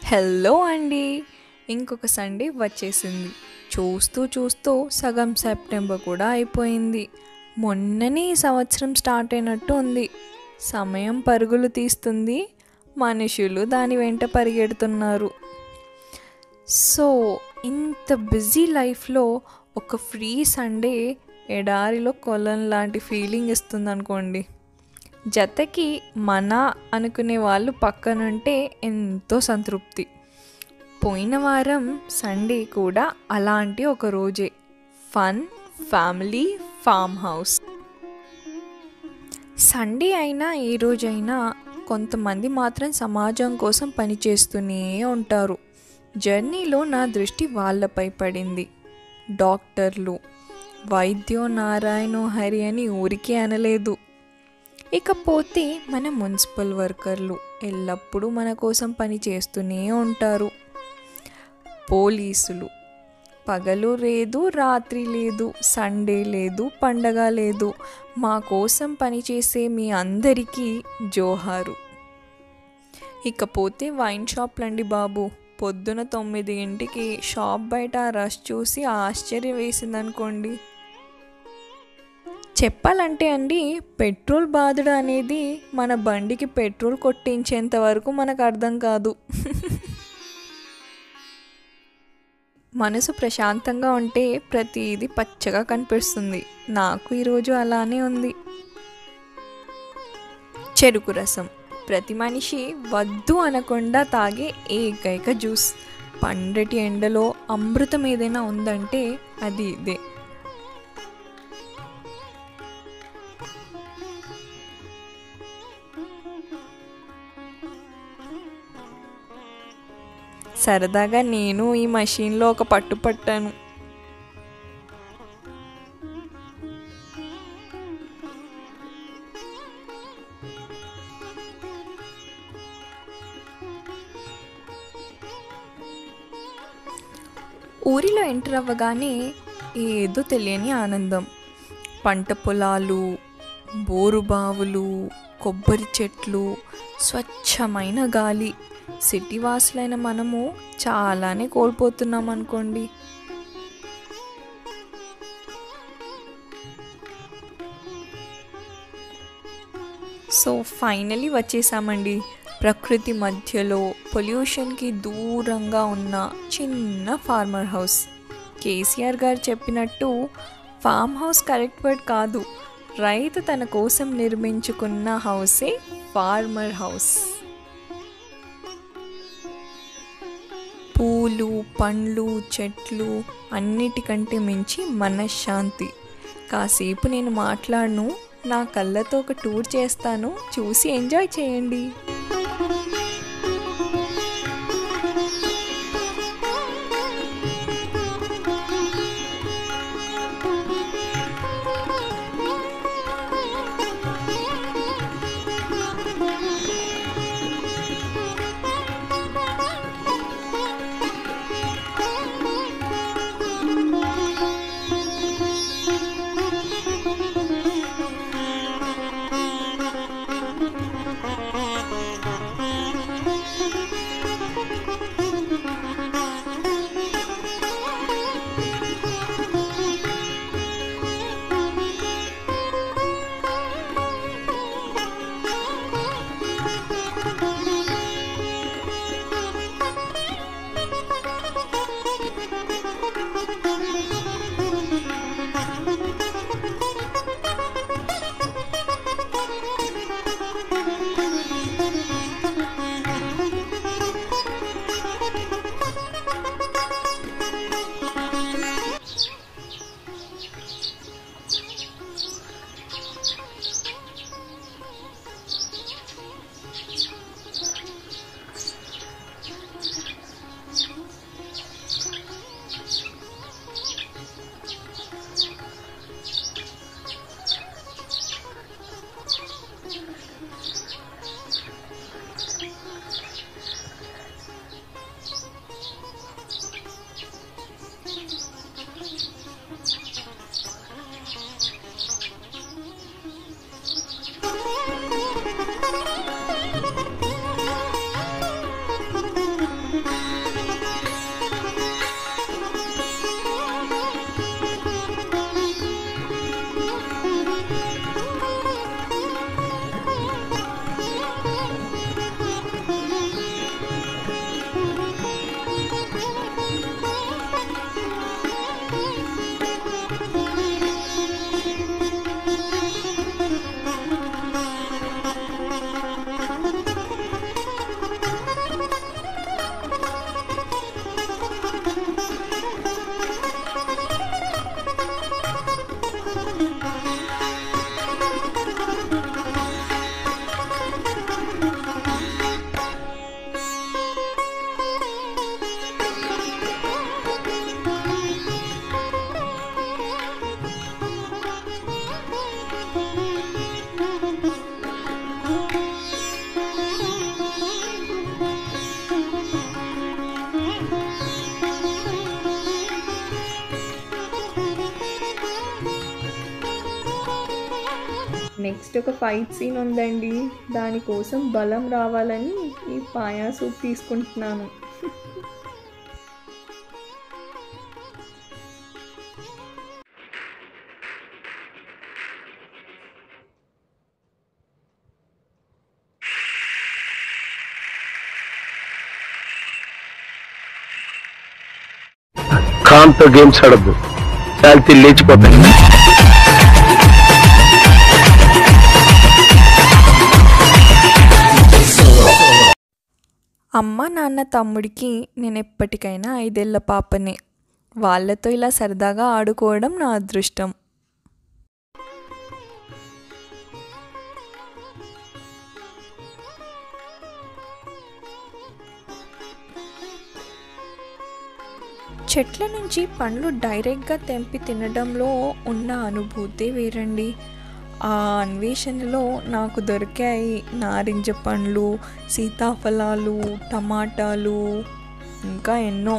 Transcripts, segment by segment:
hello అండి ఇంకొక Sunday వచ్చేసింది చూస్తూ చూస్తూ సగం సెప్టెంబర్ కూడా అయిపోయింది మొన్ననే ఈ సంవత్సరం స్టార్ట్ అయినట్టు ఉంది సమయం పరుగులు తీస్తుంది మనుషులు దాని వెంట పరిగెడుతున్నారు సో ఇంత బిజీ లైఫ్లో ఒక ఫ్రీ సండే ఎడారిలో కొలం లాంటి ఫీలింగ్ ఇస్తుంది అనుకోండి జతకి మన అనుకునే వాళ్ళు పక్కనుంటే ఎంతో సంతృప్తి పోయిన వారం సండే కూడా అలాంటి ఒక రోజే fun family farm house Sunday అయినా ఏ రోజైనా కొంతమంది మాత్రం సమాజం కోసం పనిచేస్తూనే ఉంటారు జర్నీలో నా దృష్టి వాళ్ళపై పడింది డాక్టర్లు వైద్యో నారాయణో హరి అని ఊరికే అనలేదు ఇకపోతే మన మున్సిపల్ వర్కర్లు ఎల్లప్పుడూ మన కోసం పని చేస్తూనే ఉంటారు పోలీసులు పగలు లేదు రాత్రి లేదు సండే లేదు పండగ లేదు మా కోసం పనిచేసే మీ అందరికీ జోహారు ఇకపోతే వైన్ షాప్లండి బాబు పొద్దున తొమ్మిది ఇంటికి షాప్ బయట రష్ చూసి ఆశ్చర్యం వేసిందనుకోండి చెప్పాలంటే అండి పెట్రోల్ బాధడు అనేది మన బండికి పెట్రోల్ కొట్టించేంత వరకు మనకు అర్థం కాదు మనసు ప్రశాంతంగా ఉంటే ప్రతిదీ పచ్చగా కనిపిస్తుంది నాకు ఈరోజు అలానే ఉంది చెరుకు రసం ప్రతి మనిషి వద్దు అనకుండా తాగే ఏకైక జ్యూస్ పండటి ఎండలో అమృతం ఏదైనా ఉందంటే అది ఇదే సరదాగా నేను ఈ మషీన్లో ఒక పట్టు పట్టాను ఊరిలో ఎంటర్ అవ్వగానే ఏదో తెలియని ఆనందం పంట పొలాలు బోరు బావులు కొబ్బరి చెట్లు స్వచ్ఛమైన గాలి సిటీ వాసులైన మనము చాలానే కోల్పోతున్నాం అనుకోండి సో ఫైనలీ వచ్చేసామండి ప్రకృతి మధ్యలో పొల్యూషన్కి దూరంగా ఉన్న చిన్న ఫార్మర్ హౌస్ కేసీఆర్ గారు చెప్పినట్టు ఫామ్ హౌస్ కరెక్ట్ వర్డ్ కాదు రైతు తన కోసం నిర్మించుకున్న హౌసే ఫార్మర్ హౌస్ పూలు పండ్లు చెట్లు అన్నిటికంటే మించి మనశ్శాంతి కాసేపు నేను మాట్లాడను నా కళ్ళతో ఒక టూర్ చేస్తాను చూసి ఎంజాయ్ చేయండి నెక్స్ట్ ఒక ఫైట్ సీన్ ఉందండి దానికోసం బలం రావాలని ఈ పాయా సూప్ తీసుకుంటున్నాను ఖాన్తో గేమ్స్ ఆడద్దు శాంతి లేచిపోతాయి అమ్మ నాన్న తమ్ముడికి నేను ఎప్పటికైనా ఐదేళ్ల పాపనే వాళ్ళతో ఇలా సరదాగా ఆడుకోవడం నా అదృష్టం చెట్ల నుంచి పండ్లు డైరెక్ట్గా తెంపి తినడంలో ఉన్న అనుభూతి వేరండి ఆ అన్వేషణలో నాకు దొరికాయి నారింజ పండ్లు సీతాఫలాలు టమాటాలు ఇంకా ఎన్నో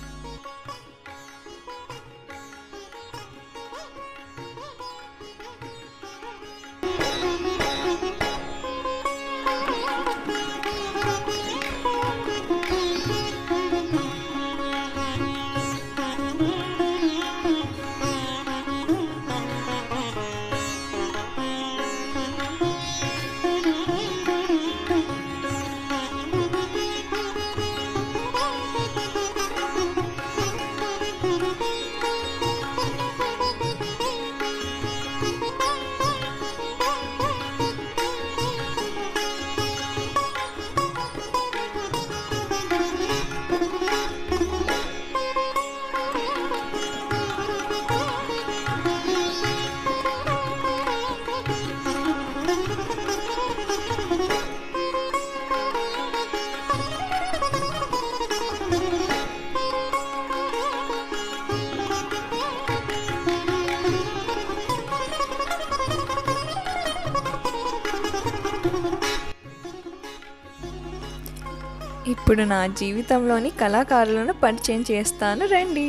ఇప్పుడు నా జీవితంలోని కళాకారులను పరిచయం చేస్తాను రండి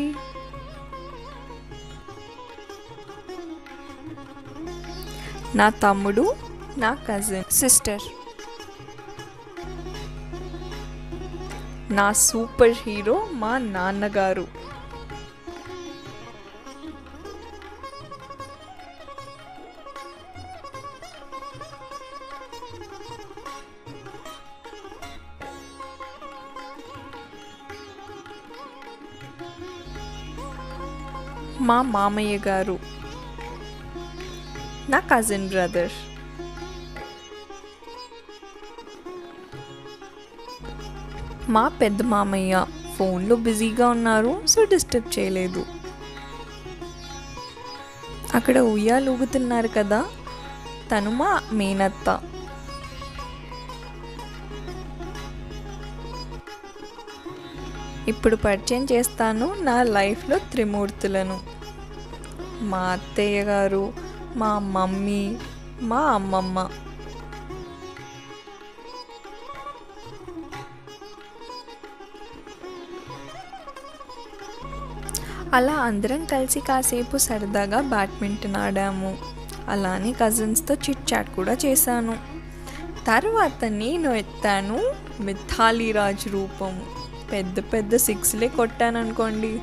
నా తమ్ముడు నా కజిన్ సిస్టర్ నా సూపర్ హీరో మా నాన్నగారు మా మామయ్య గారు నా కజిన్ బ్రదర్ మా పెద్ద మామయ్య ఫోన్లో బిజీగా ఉన్నారు సో డిస్టర్బ్ చేయలేదు అక్కడ ఉయ్యాలు ఊగుతున్నారు కదా తను మా మేనత్త ఇప్పుడు పరిచయం చేస్తాను నా లైఫ్లో త్రిమూర్తులను మా అత్తయ్య గారు మా మమ్మీ మా అమ్మమ్మ అలా అందరం కలిసి కాసేపు సరదాగా బ్యాడ్మింటన్ ఆడాము అలానే కజిన్స్తో చిట్ చాట్ కూడా చేశాను తర్వాత నేను ఎత్తాను మిథాలీ రాజ్ రూపం పెద్ద పెద్ద సిక్స్లే కొట్టాను అనుకోండి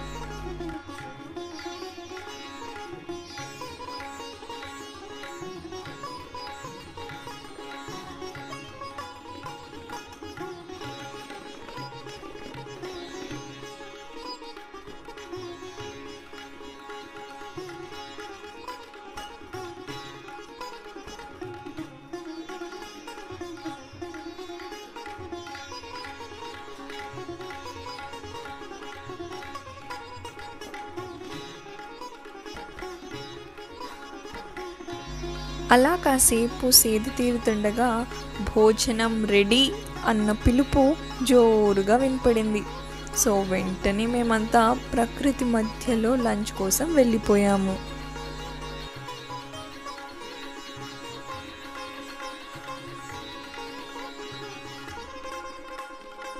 అలా కాసేపు సేది తీరుతుండగా భోజనం రెడీ అన్న పిలుపు జోరుగా వినపడింది సో వెంటనే మేమంతా ప్రకృతి మధ్యలో లంచ్ కోసం వెళ్ళిపోయాము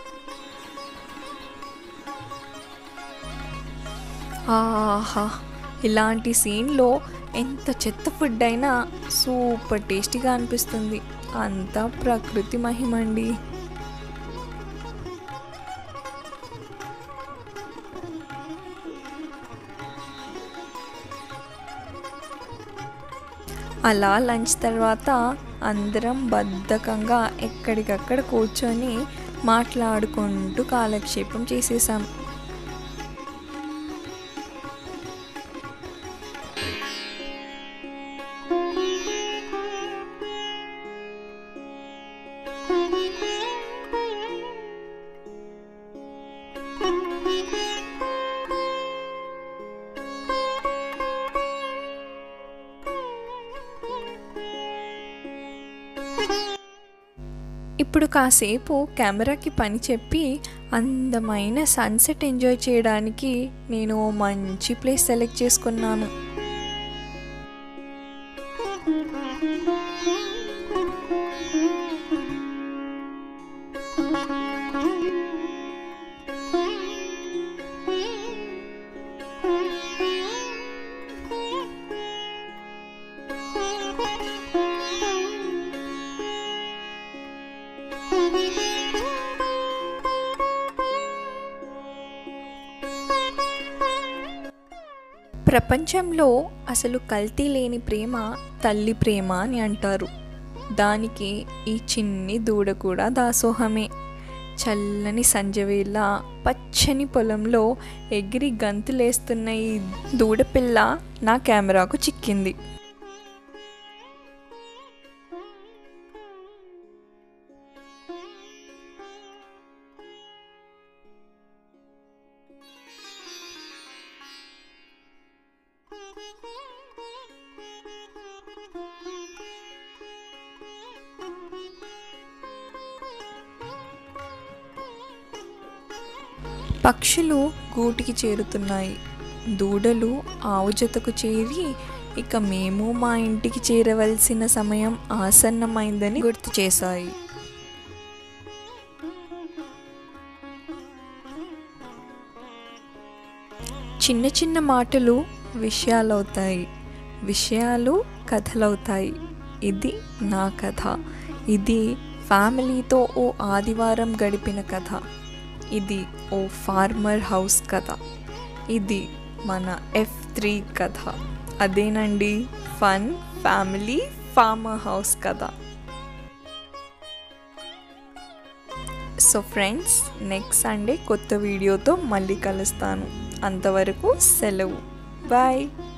ఆహా ఇలాంటి సీన్లో ఎంత చెత్త ఫుడ్ అయినా సూపర్ టేస్టీగా అనిపిస్తుంది అంతా ప్రకృతి మహిమండి అలా లంచ్ తర్వాత అందరం బద్ధకంగా ఎక్కడికక్కడ కూర్చొని మాట్లాడుకుంటూ కాలక్షేపం చేసేసాం ఇప్పుడు కాసేపు కెమెరాకి పని చెప్పి అందమైన సన్సెట్ ఎంజాయ్ చేయడానికి నేను ఓ మంచి ప్లేస్ సెలెక్ట్ చేసుకున్నాను ప్రపంచంలో అసలు కల్తీ లేని ప్రేమ తల్లి ప్రేమ అని అంటారు దానికి ఈ చిన్ని దూడ కూడా దాసోహమే చల్లని సంజవేళ పచ్చని పొలంలో ఎగిరి గంతులేస్తున్న ఈ దూడపిల్ల నా కెమెరాకు చిక్కింది పక్షులు గూటికి చేరుతున్నాయి దూడలు ఆవు జతకు చేరి ఇక మేము మా ఇంటికి చేరవలసిన సమయం ఆసన్నమైందని గుర్తు చేశాయి చిన్న చిన్న మాటలు విషయాలవుతాయి విషయాలు కథలవుతాయి ఇది నా కథ ఇది ఫ్యామిలీతో ఓ ఆదివారం గడిపిన కథ ఇది ఓ ఫార్మర్ హౌస్ కథ ఇది మన ఎఫ్ త్రీ కథ అదేనండి ఫన్ ఫ్యామిలీ ఫార్మర్ హౌస్ కథ సో ఫ్రెండ్స్ నెక్స్ట్ సండే కొత్త వీడియోతో మళ్ళీ కలుస్తాను అంతవరకు సెలవు బాయ్